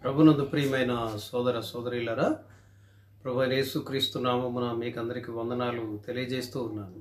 ప్రభునందు ప్రియమైన సోదర సోదరులరా ప్రభు యేసు క్రీస్తు నామమున మీకు అందరికీ వందనాలు తెలియజేస్తూ ఉన్నాను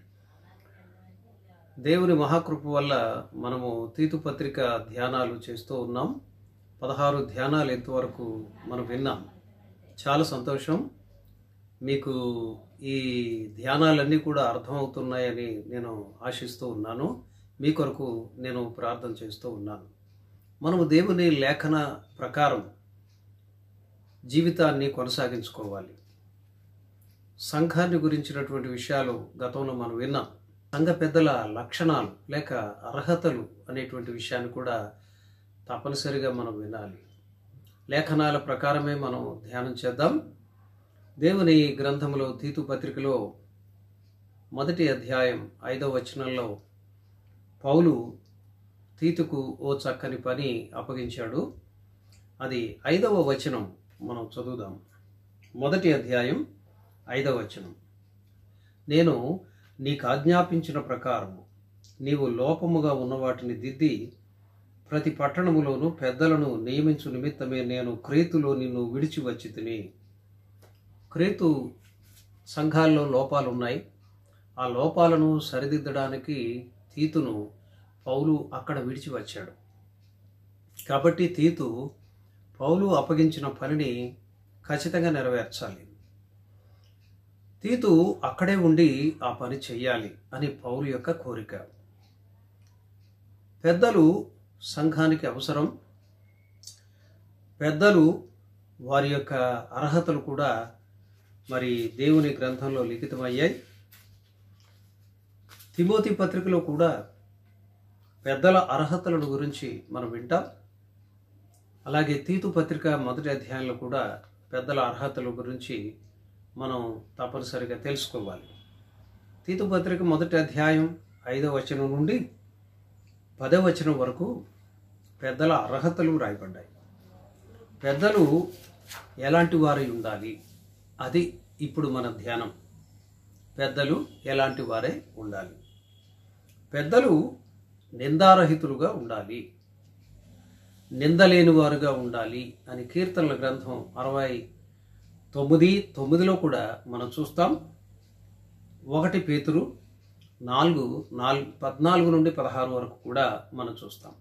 దేవుని మహాకృప వల్ల మనము తీతు పత్రిక ధ్యానాలు చేస్తూ ఉన్నాం పదహారు ధ్యానాలు ఎంతవరకు మనం విన్నాం చాలా సంతోషం మీకు ఈ ధ్యానాలన్నీ కూడా అర్థమవుతున్నాయని నేను ఆశిస్తూ ఉన్నాను మీ కొరకు నేను ప్రార్థన చేస్తూ ఉన్నాను మనము దేవుని లేఖన ప్రకారం జీవితాన్ని కొనసాగించుకోవాలి సంఘాన్ని గురించినటువంటి విషయాలు గతంలో మనం విన్నాం సంఘ పెద్దల లక్షణాలు లేక అర్హతలు అనేటువంటి విషయాన్ని కూడా తప్పనిసరిగా మనం వినాలి లేఖనాల ప్రకారమే మనం ధ్యానం చేద్దాం దేవుని గ్రంథంలో తీతు పత్రికలో మొదటి అధ్యాయం ఐదవ వచనంలో పౌలు తీతుకు ఓ చక్కని పని అప్పగించాడు అది ఐదవ వచనం మనం చదువుదాం మొదటి అధ్యాయం ఐదవ వచనం నేను నీకు ఆజ్ఞాపించిన ప్రకారం నీవు లోపముగా ఉన్న వాటిని దిద్ది ప్రతి పట్టణములోను పెద్దలను నియమించు నిమిత్తమే నేను క్రేతులో నిన్ను విడిచి వచ్చి తిని క్రేతు సంఘాల్లో లోపాలు ఉన్నాయి ఆ లోపాలను సరిదిద్దడానికి తీతును పౌలు అక్కడ విడిచి వచ్చాడు కాబట్టి తీతు పౌలు అప్పగించిన పనిని ఖచ్చితంగా నెరవేర్చాలి తీతు అక్కడే ఉండి ఆ పని చెయ్యాలి అని పౌలు యొక్క కోరిక పెద్దలు సంఘానికి అవసరం పెద్దలు వారి యొక్క అర్హతలు కూడా మరి దేవుని గ్రంథంలో లిఖితమయ్యాయి తిమోతి పత్రికలో కూడా పెద్దల అర్హతలను గురించి మనం వింటాం అలాగే తీతు పత్రిక మొదటి అధ్యాయంలో కూడా పెద్దల అర్హతల గురించి మనం తప్పనిసరిగా తెలుసుకోవాలి తీతు పత్రిక మొదటి అధ్యాయం ఐదవ వచనం నుండి పదవ వచనం వరకు పెద్దల అర్హతలు రాయబడ్డాయి పెద్దలు ఎలాంటి వారై ఉండాలి అది ఇప్పుడు మన ధ్యానం పెద్దలు ఎలాంటి వారే ఉండాలి పెద్దలు నిందారహితులుగా ఉండాలి నిందలేని వారుగా ఉండాలి అని కీర్తనల గ్రంథం అరవై తొమ్మిది తొమ్మిదిలో కూడా మనం చూస్తాం ఒకటి పేతురు నాలుగు నాలుగు పద్నాలుగు నుండి పదహారు వరకు కూడా మనం చూస్తాం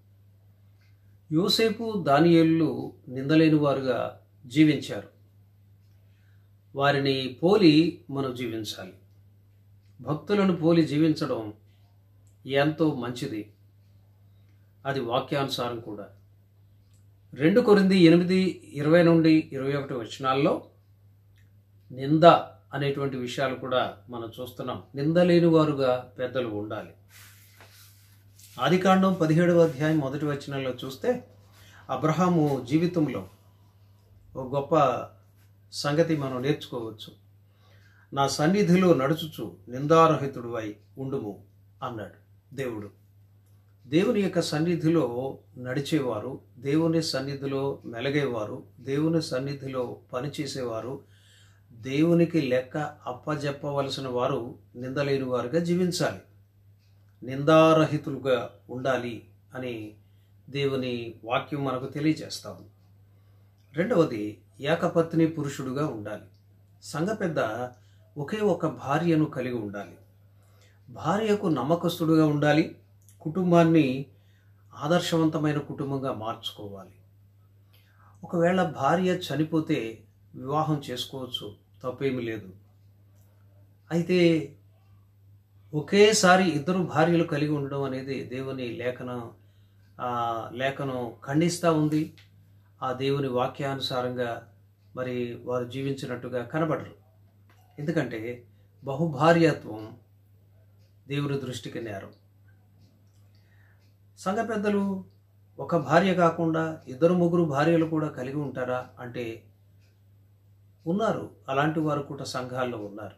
యోసేపు దానియేళ్ళు నిందలేని వారుగా జీవించారు వారిని పోలి మనం జీవించాలి భక్తులను పోలి జీవించడం ఎంతో మంచిది అది వాక్యానుసారం కూడా రెండు కొరింది ఎనిమిది ఇరవై నుండి ఇరవై ఒకటి వచనాల్లో నింద అనేటువంటి విషయాలు కూడా మనం చూస్తున్నాం నిందలేని వారుగా పెద్దలు ఉండాలి ఆదికాండం పదిహేడవ అధ్యాయం మొదటి వచనంలో చూస్తే అబ్రహాము జీవితంలో ఒక గొప్ప సంగతి మనం నేర్చుకోవచ్చు నా సన్నిధిలో నడుచుచు నిందారహితుడు అయి ఉండుము అన్నాడు దేవుడు దేవుని యొక్క సన్నిధిలో నడిచేవారు దేవుని సన్నిధిలో మెలగేవారు దేవుని సన్నిధిలో పనిచేసేవారు దేవునికి లెక్క అప్పజెప్పవలసిన వారు నిందలేని వారుగా జీవించాలి నిందారహితులుగా ఉండాలి అని దేవుని వాక్యం మనకు తెలియజేస్తాము రెండవది ఏకపత్ని పురుషుడుగా ఉండాలి సంఘ పెద్ద ఒకే ఒక భార్యను కలిగి ఉండాలి భార్యకు నమ్మకస్తుడుగా ఉండాలి కుటుంబాన్ని ఆదర్శవంతమైన కుటుంబంగా మార్చుకోవాలి ఒకవేళ భార్య చనిపోతే వివాహం చేసుకోవచ్చు తప్పేమీ లేదు అయితే ఒకేసారి ఇద్దరు భార్యలు కలిగి ఉండడం అనేది దేవుని లేఖనం లేఖనం ఖండిస్తూ ఉంది ఆ దేవుని వాక్యానుసారంగా మరి వారు జీవించినట్టుగా కనబడరు ఎందుకంటే బహుభార్యత్వం దేవుని దృష్టికి నేరం సంఘ పెద్దలు ఒక భార్య కాకుండా ఇద్దరు ముగ్గురు భార్యలు కూడా కలిగి ఉంటారా అంటే ఉన్నారు అలాంటి వారు కూడా సంఘాల్లో ఉన్నారు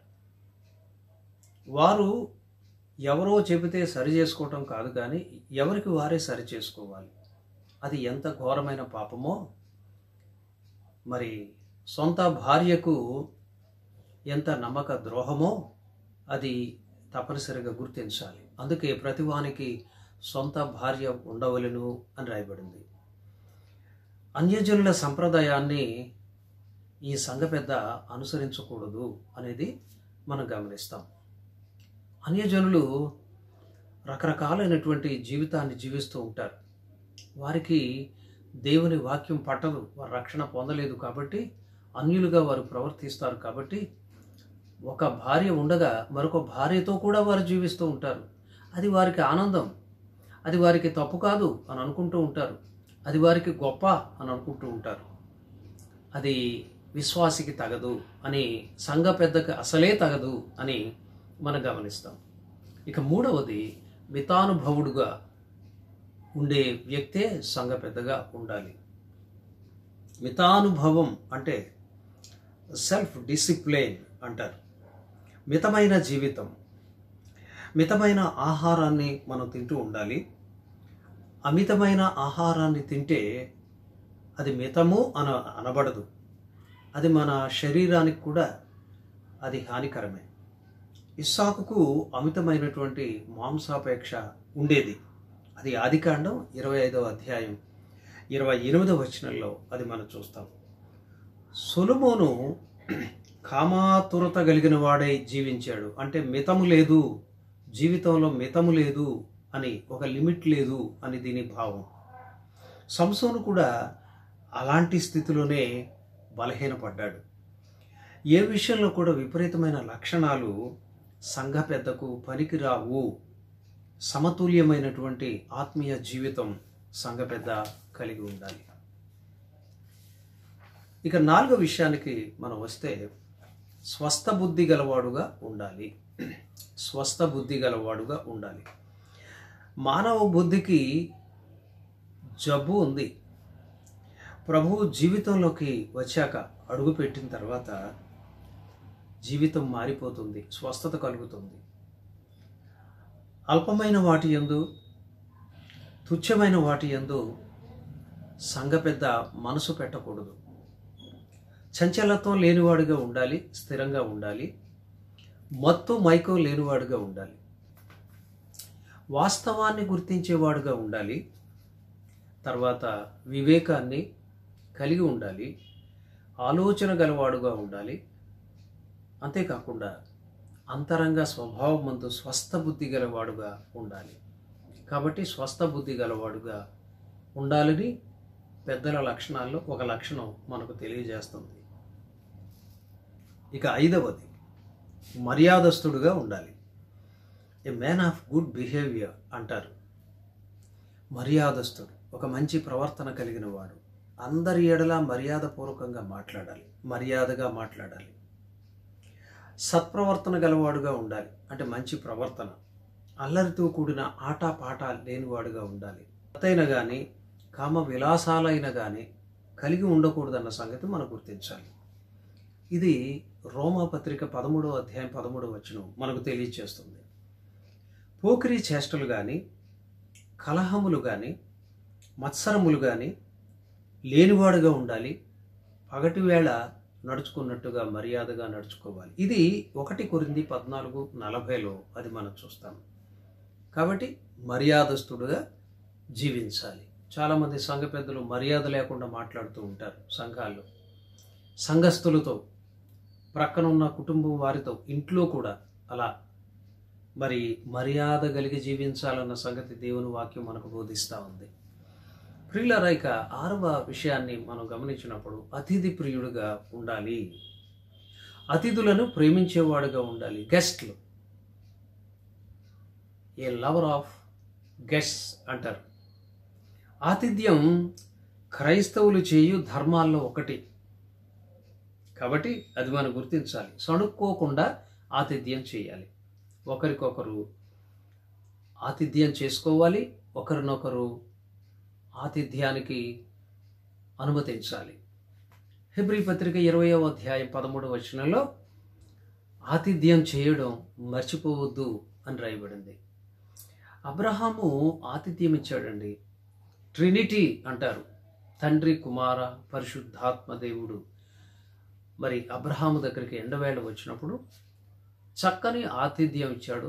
వారు ఎవరో చెబితే సరి చేసుకోవటం కాదు కానీ ఎవరికి వారే సరి చేసుకోవాలి అది ఎంత ఘోరమైన పాపమో మరి సొంత భార్యకు ఎంత నమ్మక ద్రోహమో అది తప్పనిసరిగా గుర్తించాలి అందుకే ప్రతివానికి సొంత భార్య ఉండవలను అని రాయబడింది అన్యజనుల సంప్రదాయాన్ని ఈ సంఘ పెద్ద అనుసరించకూడదు అనేది మనం గమనిస్తాం అన్యజనులు రకరకాలైనటువంటి జీవితాన్ని జీవిస్తూ ఉంటారు వారికి దేవుని వాక్యం పట్టదు వారు రక్షణ పొందలేదు కాబట్టి అన్యులుగా వారు ప్రవర్తిస్తారు కాబట్టి ఒక భార్య ఉండగా మరొక భార్యతో కూడా వారు జీవిస్తూ ఉంటారు అది వారికి ఆనందం అది వారికి తప్పు కాదు అని అనుకుంటూ ఉంటారు అది వారికి గొప్ప అని అనుకుంటూ ఉంటారు అది విశ్వాసికి తగదు అని సంఘ పెద్దకి అసలే తగదు అని మనం గమనిస్తాం ఇక మూడవది మితానుభవుడుగా ఉండే వ్యక్తే సంఘ పెద్దగా ఉండాలి మితానుభవం అంటే సెల్ఫ్ డిసిప్లైన్ అంటారు మితమైన జీవితం మితమైన ఆహారాన్ని మనం తింటూ ఉండాలి అమితమైన ఆహారాన్ని తింటే అది మితము అన అనబడదు అది మన శరీరానికి కూడా అది హానికరమే ఇస్సాకుకు అమితమైనటువంటి మాంసాపేక్ష ఉండేది అది ఆదికాండం ఇరవై ఐదవ అధ్యాయం ఇరవై ఎనిమిదవ వచనంలో అది మనం చూస్తాం సొలుమోను కామాతురత కలిగిన వాడై జీవించాడు అంటే మితము లేదు జీవితంలో మితము లేదు అని ఒక లిమిట్ లేదు అని దీని భావం సంసోను కూడా అలాంటి స్థితిలోనే బలహీనపడ్డాడు ఏ విషయంలో కూడా విపరీతమైన లక్షణాలు సంఘ పెద్దకు పనికిరావు సమతుల్యమైనటువంటి ఆత్మీయ జీవితం సంఘ పెద్ద కలిగి ఉండాలి ఇక నాలుగో విషయానికి మనం వస్తే స్వస్థ బుద్ధి గలవాడుగా ఉండాలి స్వస్థ బుద్ధి గలవాడుగా ఉండాలి మానవ బుద్ధికి జబ్బు ఉంది ప్రభువు జీవితంలోకి వచ్చాక అడుగు పెట్టిన తర్వాత జీవితం మారిపోతుంది స్వస్థత కలుగుతుంది అల్పమైన వాటి యందు తుచ్చమైన వాటి యందు సంఘ పెద్ద మనసు పెట్టకూడదు చంచలత్వం లేనివాడుగా ఉండాలి స్థిరంగా ఉండాలి మత్తు మైకం లేనివాడుగా ఉండాలి వాస్తవాన్ని గుర్తించేవాడుగా ఉండాలి తర్వాత వివేకాన్ని కలిగి ఉండాలి ఆలోచన గలవాడుగా ఉండాలి అంతేకాకుండా అంతరంగ స్వభావమందు స్వస్థ బుద్ధి గలవాడుగా ఉండాలి కాబట్టి స్వస్థ బుద్ధి గలవాడుగా ఉండాలని పెద్దల లక్షణాల్లో ఒక లక్షణం మనకు తెలియజేస్తుంది ఇక ఐదవది మర్యాదస్తుడుగా ఉండాలి a man of good behaviour అంటారు మర్యాదస్తుడు ఒక మంచి ప్రవర్తన కలిగిన వాడు అందరి ఎడలా మర్యాదపూర్వకంగా మాట్లాడాలి మర్యాదగా మాట్లాడాలి సత్ప్రవర్తన గలవాడుగా ఉండాలి అంటే మంచి ప్రవర్తన అల్లరితో కూడిన ఆట పాట లేనివాడుగా ఉండాలి అతైన కానీ కామ విలాసాలైన కానీ కలిగి ఉండకూడదన్న సంగతి మనం గుర్తించాలి ఇది రోమా పత్రిక పదమూడవ అధ్యాయం పదమూడవ వచనం మనకు తెలియచేస్తుంది పోకిరీ చేష్టలు కానీ కలహములు కానీ మత్సరములు కానీ లేనివాడుగా ఉండాలి పగటి వేళ నడుచుకున్నట్టుగా మర్యాదగా నడుచుకోవాలి ఇది ఒకటి కొరింది పద్నాలుగు నలభైలో అది మనం చూస్తాం కాబట్టి మర్యాదస్తుడుగా జీవించాలి చాలామంది సంఘ పెద్దలు మర్యాద లేకుండా మాట్లాడుతూ ఉంటారు సంఘాల్లో సంఘస్థులతో ప్రక్కనున్న కుటుంబం వారితో ఇంట్లో కూడా అలా మరి మర్యాద కలిగి జీవించాలన్న సంగతి దేవుని వాక్యం మనకు బోధిస్తూ ఉంది ప్రియుల ఇక ఆరవ విషయాన్ని మనం గమనించినప్పుడు అతిథి ప్రియుడుగా ఉండాలి అతిథులను ప్రేమించేవాడుగా ఉండాలి గెస్ట్లు ఏ లవర్ ఆఫ్ గెస్ట్స్ అంటారు ఆతిథ్యం క్రైస్తవులు చేయు ధర్మాల్లో ఒకటి కాబట్టి అది మనం గుర్తించాలి సణుక్కోకుండా ఆతిథ్యం చేయాలి ఒకరికొకరు ఆతిథ్యం చేసుకోవాలి ఒకరినొకరు ఆతిథ్యానికి అనుమతించాలి హెబ్రి పత్రిక ఇరవయవ అధ్యాయం పదమూడవ వచనంలో ఆతిథ్యం చేయడం మర్చిపోవద్దు అని రాయబడింది అబ్రహాము ఆతిథ్యం ఇచ్చాడండి ట్రినిటీ అంటారు తండ్రి కుమార పరిశుద్ధాత్మ దేవుడు మరి అబ్రహాము దగ్గరికి ఎండవేళ వచ్చినప్పుడు చక్కని ఆతిథ్యం ఇచ్చాడు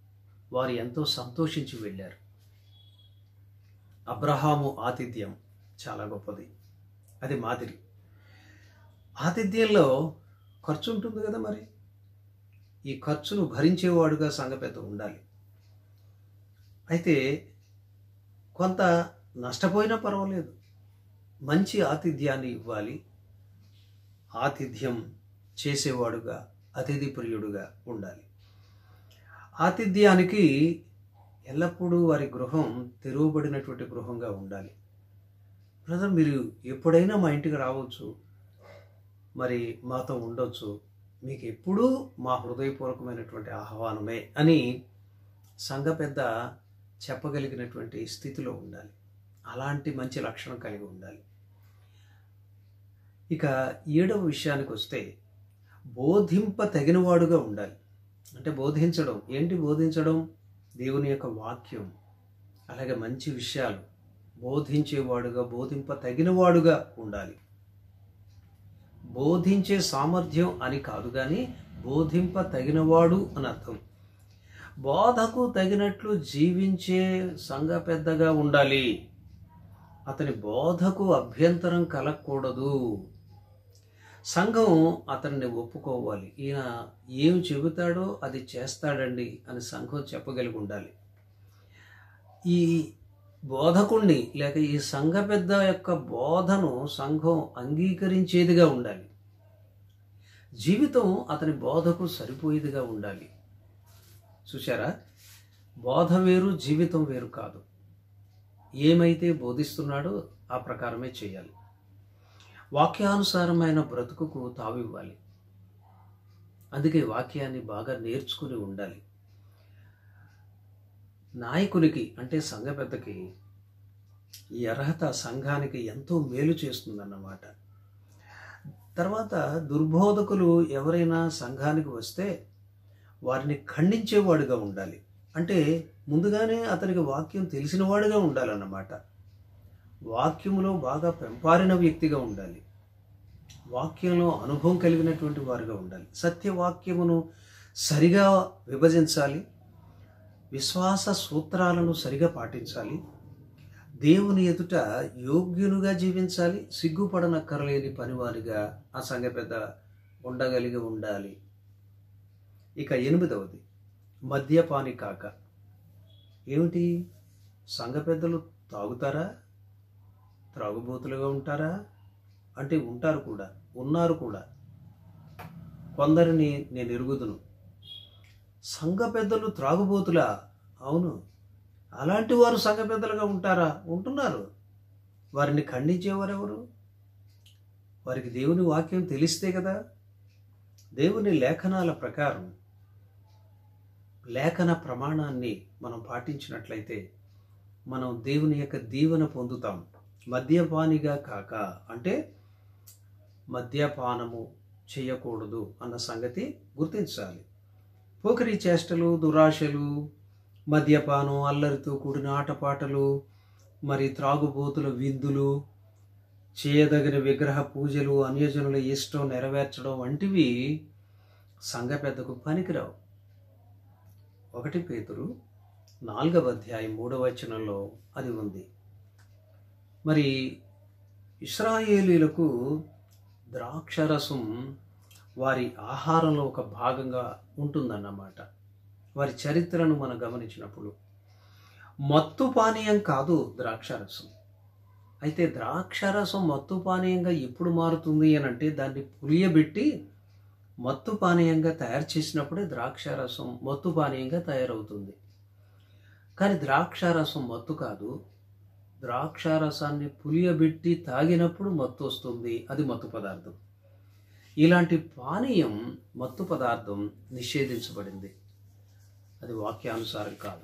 వారు ఎంతో సంతోషించి వెళ్ళారు అబ్రహాము ఆతిథ్యం చాలా గొప్పది అది మాదిరి ఆతిథ్యంలో ఖర్చు ఉంటుంది కదా మరి ఈ ఖర్చును భరించేవాడుగా సంఘ పెద్ద ఉండాలి అయితే కొంత నష్టపోయినా పర్వాలేదు మంచి ఆతిథ్యాన్ని ఇవ్వాలి ఆతిథ్యం చేసేవాడుగా అతిథి ప్రియుడుగా ఉండాలి ఆతిథ్యానికి ఎల్లప్పుడూ వారి గృహం తెరవబడినటువంటి గృహంగా ఉండాలి బ్రదర్ మీరు ఎప్పుడైనా మా ఇంటికి రావచ్చు మరి మాతో ఉండొచ్చు మీకు ఎప్పుడూ మా హృదయపూర్వకమైనటువంటి ఆహ్వానమే అని సంఘ పెద్ద చెప్పగలిగినటువంటి స్థితిలో ఉండాలి అలాంటి మంచి లక్షణం కలిగి ఉండాలి ఇక ఏడవ విషయానికి వస్తే బోధింప తగినవాడుగా ఉండాలి అంటే బోధించడం ఏంటి బోధించడం దేవుని యొక్క వాక్యం అలాగే మంచి విషయాలు బోధించేవాడుగా బోధింప తగినవాడుగా ఉండాలి బోధించే సామర్థ్యం అని కాదు కానీ బోధింప తగినవాడు అని అర్థం బోధకు తగినట్లు జీవించే సంఘ పెద్దగా ఉండాలి అతని బోధకు అభ్యంతరం కలగకూడదు సంఘం అతన్ని ఒప్పుకోవాలి ఈయన ఏం చెబుతాడో అది చేస్తాడండి అని సంఘం చెప్పగలిగి ఉండాలి ఈ బోధకుణ్ణి లేక ఈ సంఘ పెద్ద యొక్క బోధను సంఘం అంగీకరించేదిగా ఉండాలి జీవితం అతని బోధకు సరిపోయేదిగా ఉండాలి చూసారా బోధ వేరు జీవితం వేరు కాదు ఏమైతే బోధిస్తున్నాడో ఆ ప్రకారమే చేయాలి వాక్యానుసారమైన బ్రతుకుకు తావివ్వాలి అందుకే వాక్యాన్ని బాగా నేర్చుకుని ఉండాలి నాయకునికి అంటే సంఘ పెద్దకి ఈ అర్హత సంఘానికి ఎంతో మేలు చేస్తుందన్నమాట తర్వాత దుర్బోధకులు ఎవరైనా సంఘానికి వస్తే వారిని ఖండించేవాడుగా ఉండాలి అంటే ముందుగానే అతనికి వాక్యం తెలిసినవాడుగా ఉండాలన్నమాట వాక్యములో బాగా పెంపారిన వ్యక్తిగా ఉండాలి వాక్యంలో అనుభవం కలిగినటువంటి వారుగా ఉండాలి సత్యవాక్యమును సరిగా విభజించాలి విశ్వాస సూత్రాలను సరిగా పాటించాలి దేవుని ఎదుట యోగ్యునుగా జీవించాలి సిగ్గుపడనక్కరలేని పనివారిగా ఆ సంఘ పెద్ద ఉండగలిగి ఉండాలి ఇక ఎనిమిదవది మద్యపాని కాక ఏమిటి సంఘ పెద్దలు తాగుతారా త్రాగుబోతులుగా ఉంటారా అంటే ఉంటారు కూడా ఉన్నారు కూడా కొందరిని నేను ఎరుగుదును సంఘ పెద్దలు త్రాగుబోతులా అవును అలాంటి వారు సంఘ పెద్దలుగా ఉంటారా ఉంటున్నారు వారిని ఖండించేవారెవరు వారికి దేవుని వాక్యం తెలిస్తే కదా దేవుని లేఖనాల ప్రకారం లేఖన ప్రమాణాన్ని మనం పాటించినట్లయితే మనం దేవుని యొక్క దీవెన పొందుతాం మద్యపానిగా కాక అంటే మద్యపానము చేయకూడదు అన్న సంగతి గుర్తించాలి పోకరి చేష్టలు దురాశలు మద్యపానం అల్లరితో కూడిన ఆటపాటలు మరి త్రాగుబోతుల విందులు చేయదగిన విగ్రహ పూజలు అన్యజనుల ఇష్టం నెరవేర్చడం వంటివి సంఘ పెద్దకు పనికిరావు ఒకటి పేతురు నాలుగవ అధ్యాయం మూడవ వచనంలో అది ఉంది మరి ఇస్రాయేలీలకు ద్రాక్షరసం వారి ఆహారంలో ఒక భాగంగా ఉంటుందన్నమాట వారి చరిత్రను మనం గమనించినప్పుడు మత్తు పానీయం కాదు ద్రాక్షారసం అయితే ద్రాక్షారసం మత్తు పానీయంగా ఎప్పుడు మారుతుంది అని అంటే దాన్ని పులియబెట్టి మత్తు పానీయంగా తయారు చేసినప్పుడే ద్రాక్షారసం మత్తు పానీయంగా తయారవుతుంది కానీ ద్రాక్షారసం మత్తు కాదు ద్రాక్షారసాన్ని పులియబెట్టి తాగినప్పుడు మత్తు వస్తుంది అది మత్తు పదార్థం ఇలాంటి పానీయం మత్తు పదార్థం నిషేధించబడింది అది వాక్యానుసారం కాదు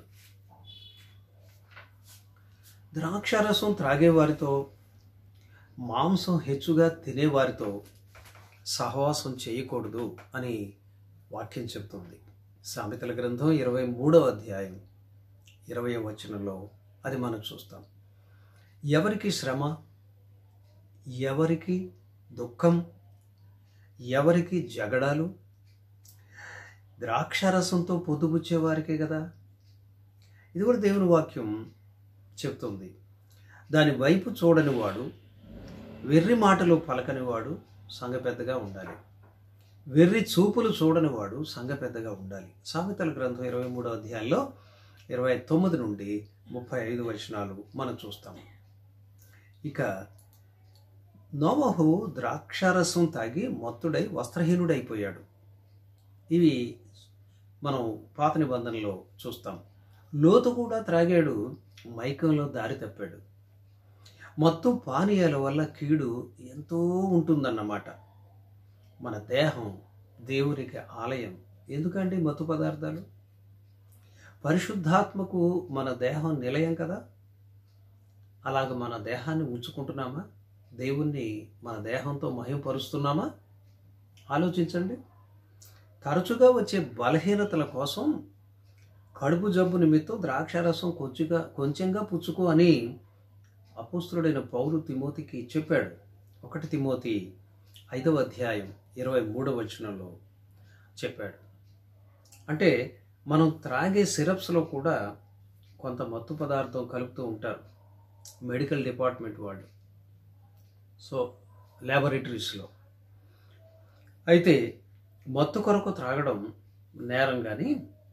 ద్రాక్షారసం త్రాగేవారితో మాంసం హెచ్చుగా తినేవారితో సహవాసం చేయకూడదు అని వాక్యం చెప్తుంది సామెతల గ్రంథం ఇరవై మూడవ అధ్యాయం ఇరవై వచనంలో అది మనం చూస్తాం ఎవరికి శ్రమ ఎవరికి దుఃఖం ఎవరికి జగడాలు ద్రాక్షారసంతో పొద్దుపుచ్చే వారికే కదా ఇది కూడా దేవుని వాక్యం చెప్తుంది దాని వైపు చూడని వాడు వెర్రి మాటలు పలకని వాడు సంఘ పెద్దగా ఉండాలి వెర్రి చూపులు చూడని వాడు సంఘ పెద్దగా ఉండాలి సామెతల గ్రంథం ఇరవై మూడో అధ్యాయంలో ఇరవై తొమ్మిది నుండి ముప్పై ఐదు వచనాలు మనం చూస్తాము ఇక నోమహు ద్రాక్షారసం తాగి మత్తుడై వస్త్రహీనుడైపోయాడు ఇవి మనం పాత నిబంధనలో చూస్తాం లోతు కూడా త్రాగాడు మైకంలో దారి తప్పాడు మత్తు పానీయాల వల్ల కీడు ఎంతో ఉంటుందన్నమాట మన దేహం దేవునికి ఆలయం ఎందుకండి మత్తు పదార్థాలు పరిశుద్ధాత్మకు మన దేహం నిలయం కదా అలాగ మన దేహాన్ని ఉంచుకుంటున్నామా దేవుణ్ణి మన దేహంతో మహిమపరుస్తున్నామా ఆలోచించండి తరచుగా వచ్చే బలహీనతల కోసం కడుపు జబ్బు నిమిత్తం ద్రాక్షారసం కొంచెంగా కొంచెంగా పుచ్చుకో అని అపుస్తుడైన పౌరు తిమోతికి చెప్పాడు ఒకటి తిమోతి ఐదవ అధ్యాయం ఇరవై మూడవ వచనంలో చెప్పాడు అంటే మనం త్రాగే సిరప్స్లో కూడా కొంత మత్తు పదార్థం కలుపుతూ ఉంటారు మెడికల్ డిపార్ట్మెంట్ వాళ్ళు సో ల్యాబొరేటరీస్లో అయితే మత్తు కొరకు త్రాగడం నేరం కానీ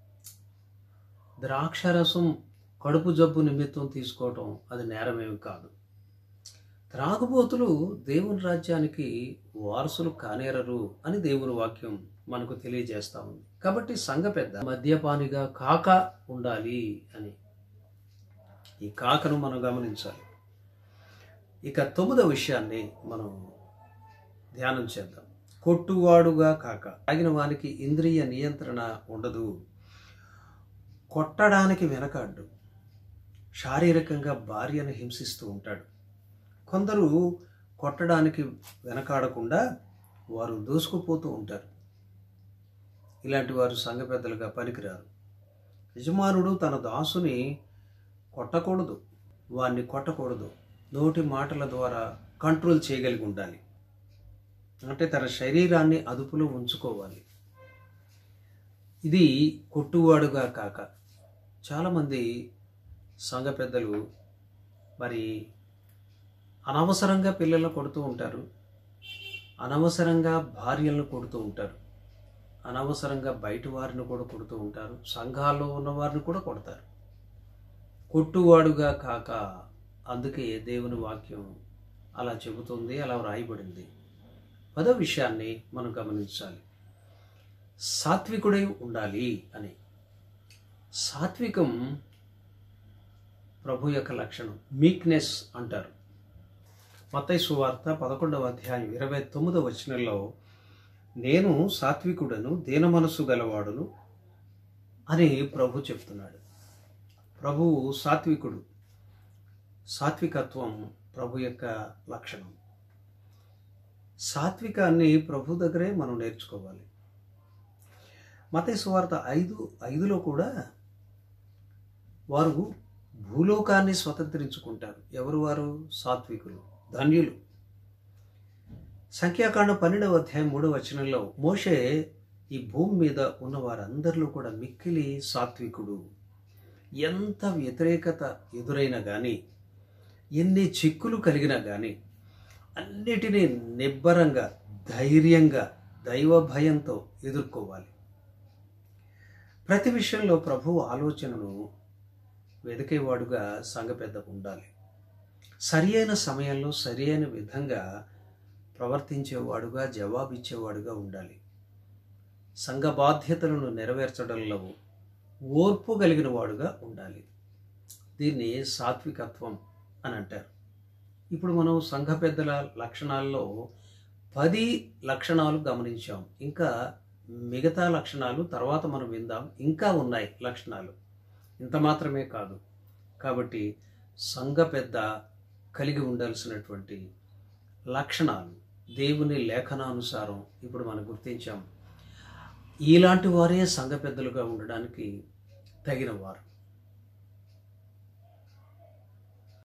ద్రాక్షరసం కడుపు జబ్బు నిమిత్తం తీసుకోవటం అది నేరమేమి కాదు త్రాగుబోతులు దేవుని రాజ్యానికి వారసులు కానేరరు అని దేవుని వాక్యం మనకు తెలియజేస్తా ఉంది కాబట్టి సంఘ పెద్ద మద్యపానిగా కాక ఉండాలి అని ఈ కాకను మనం గమనించాలి ఇక తొమ్మిదవ విషయాన్ని మనం ధ్యానం చేద్దాం కొట్టువాడుగా కాక తాగిన వానికి ఇంద్రియ నియంత్రణ ఉండదు కొట్టడానికి వెనకాడ్డు శారీరకంగా భార్యను హింసిస్తూ ఉంటాడు కొందరు కొట్టడానికి వెనకాడకుండా వారు దూసుకుపోతూ ఉంటారు ఇలాంటి వారు సంఘ పెద్దలుగా పనికిరారు యజమానుడు తన దాసుని కొట్టకూడదు వారిని కొట్టకూడదు నోటి మాటల ద్వారా కంట్రోల్ చేయగలిగి ఉండాలి అంటే తన శరీరాన్ని అదుపులో ఉంచుకోవాలి ఇది కొట్టువాడుగా కాక చాలామంది సంఘ పెద్దలు మరి అనవసరంగా పిల్లలను కొడుతూ ఉంటారు అనవసరంగా భార్యలను కొడుతూ ఉంటారు అనవసరంగా బయట వారిని కూడా కొడుతూ ఉంటారు సంఘాల్లో ఉన్న వారిని కూడా కొడతారు కొట్టువాడుగా కాక అందుకే దేవుని వాక్యం అలా చెబుతుంది అలా వ్రాయబడింది పదో విషయాన్ని మనం గమనించాలి సాత్వికుడై ఉండాలి అని సాత్వికం ప్రభు యొక్క లక్షణం మీక్నెస్ అంటారు మత్తయి సువార్త పదకొండవ అధ్యాయం ఇరవై తొమ్మిదవ వచనంలో నేను సాత్వికుడను దీన మనసు గలవాడును అని ప్రభు చెప్తున్నాడు ప్రభువు సాత్వికుడు సాత్వికత్వం ప్రభు యొక్క లక్షణం సాత్వికాన్ని ప్రభు దగ్గరే మనం నేర్చుకోవాలి మత సువార్త ఐదు ఐదులో కూడా వారు భూలోకాన్ని స్వతంత్రించుకుంటారు ఎవరు వారు సాత్వికులు ధన్యులు సంఖ్యాకాండం పన్నెండవ అధ్యాయం మూడవ వచనంలో మోషే ఈ భూమి మీద ఉన్న వారందరిలో కూడా మిక్కిలి సాత్వికుడు ఎంత వ్యతిరేకత ఎదురైనా కానీ ఎన్ని చిక్కులు కలిగినా కానీ అన్నిటినీ నిబ్బరంగా ధైర్యంగా దైవ భయంతో ఎదుర్కోవాలి ప్రతి విషయంలో ప్రభు ఆలోచనను వెతికేవాడుగా సంఘ పెద్ద ఉండాలి సరి అయిన సమయంలో సరి అయిన విధంగా ప్రవర్తించేవాడుగా జవాబిచ్చేవాడుగా ఉండాలి సంఘ బాధ్యతలను నెరవేర్చడంలో ఓర్పు కలిగిన వాడుగా ఉండాలి దీన్ని సాత్వికత్వం అని అంటారు ఇప్పుడు మనం సంఘ పెద్దల లక్షణాల్లో పది లక్షణాలు గమనించాం ఇంకా మిగతా లక్షణాలు తర్వాత మనం విందాం ఇంకా ఉన్నాయి లక్షణాలు ఇంత మాత్రమే కాదు కాబట్టి సంఘ పెద్ద కలిగి ఉండాల్సినటువంటి లక్షణాలు దేవుని లేఖనానుసారం ఇప్పుడు మనం గుర్తించాం ఇలాంటి వారే సంఘ పెద్దలుగా ఉండడానికి తగిన వారు